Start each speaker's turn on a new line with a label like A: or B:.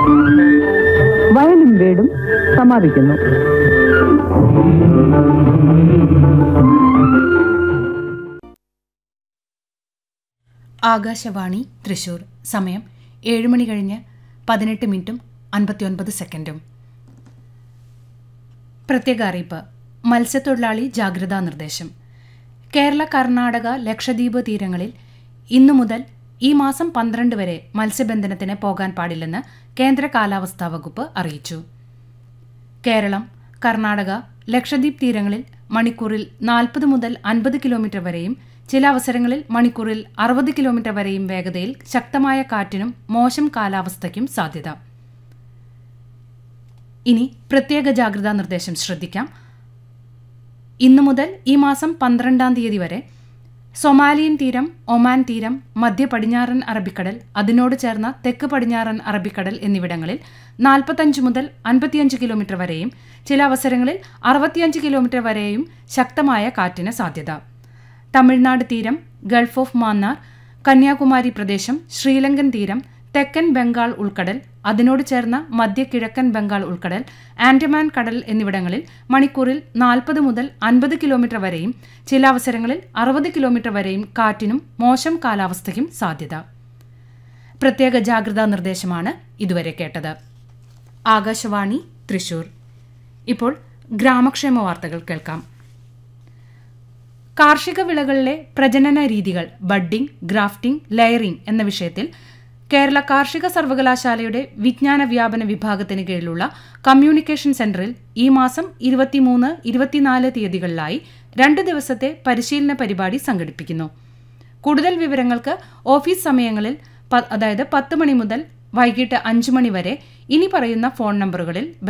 A: വയലും വീടും സമാപിക്കുന്നു
B: ആകാശവാണി തൃശൂർ സമയം ഏഴ് മണി കഴിഞ്ഞ് പതിനെട്ട് മിനിറ്റും അൻപത്തിയൊൻപത് സെക്കൻഡും പ്രത്യേക അറിയിപ്പ് മത്സ്യത്തൊഴിലാളി ജാഗ്രതാ നിർദ്ദേശം കേരള കർണാടക ലക്ഷദ്വീപ് തീരങ്ങളിൽ ഇന്നു മുതൽ ഈ മാസം പന്ത്രണ്ട് വരെ മത്സ്യബന്ധനത്തിന് പോകാൻ പാടില്ലെന്ന് കേന്ദ്ര കാലാവസ്ഥാ വകുപ്പ് അറിയിച്ചു കേരളം കർണാടക ലക്ഷദ്വീപ് തീരങ്ങളിൽ മണിക്കൂറിൽ നാൽപ്പത് മുതൽ അൻപത് കിലോമീറ്റർ വരെയും ചില അവസരങ്ങളിൽ മണിക്കൂറിൽ അറുപത് കിലോമീറ്റർ വരെയും വേഗതയിൽ ശക്തമായ കാറ്റിനും മോശം കാലാവസ്ഥയ്ക്കും സാധ്യത ഇനി പ്രത്യേക ജാഗ്രതാ നിർദ്ദേശം ശ്രദ്ധിക്കാം ഇന്നു മുതൽ ഈ മാസം പന്ത്രണ്ടാം തീയതി വരെ സൊമാലിയൻ തീരം ഒമാൻ തീരം മധ്യ പടിഞ്ഞാറൻ അറബിക്കടൽ അതിനോട് ചേർന്ന തെക്ക് പടിഞ്ഞാറൻ അറബിക്കടൽ എന്നിവിടങ്ങളിൽ നാൽപ്പത്തഞ്ച് മുതൽ അൻപത്തിയഞ്ച് കിലോമീറ്റർ വരെയും ചില അവസരങ്ങളിൽ അറുപത്തിയഞ്ച് കിലോമീറ്റർ വരെയും ശക്തമായ കാറ്റിന് സാധ്യത തമിഴ്നാട് തീരം ഗൾഫ് ഓഫ് മാന്നാർ കന്യാകുമാരി പ്രദേശം ശ്രീലങ്കൻ തീരം തെക്കൻ ബംഗാൾ ഉൾക്കടൽ അതിനോട് ചേർന്ന മധ്യ കിഴക്കൻ ബംഗാൾ ഉൾക്കടൽ ആൻഡമാൻ കടൽ എന്നിവിടങ്ങളിൽ മണിക്കൂറിൽ നാൽപ്പത് മുതൽ അൻപത് കിലോമീറ്റർ വരെയും ചില അവസരങ്ങളിൽ അറുപത് കിലോമീറ്റർ വരെയും കാറ്റിനും മോശം കാലാവസ്ഥയ്ക്കും സാധ്യത പ്രത്യേക ജാഗ്രതാ നിർദ്ദേശമാണ് ഇതുവരെ കേട്ടത് ആകാശവാണി തൃശൂർ ഇപ്പോൾ ഗ്രാമക്ഷേമ വാർത്തകൾ കേൾക്കാം കാർഷിക വിളകളിലെ പ്രജനന രീതികൾ ബഡ്ഡിംഗ് ഗ്രാഫ്റ്റിംഗ് ലെയറിംഗ് എന്ന വിഷയത്തിൽ കേരള കാർഷിക സർവകലാശാലയുടെ വിജ്ഞാന വ്യാപന വിഭാഗത്തിന് കീഴിലുള്ള കമ്മ്യൂണിക്കേഷൻ സെന്ററിൽ ഈ മാസം ഇരുപത്തിമൂന്ന് ഇരുപത്തിനാല് തീയതികളിലായി രണ്ട് ദിവസത്തെ പരിശീലന പരിപാടി സംഘടിപ്പിക്കുന്നു കൂടുതൽ വിവരങ്ങൾക്ക് ഓഫീസ് സമയങ്ങളിൽ പ- അതായത് പത്ത് മണി മുതൽ വൈകിട്ട് അഞ്ച് മണി വരെ ഇനി പറയുന്ന ഫോൺ നമ്പറുകളിൽ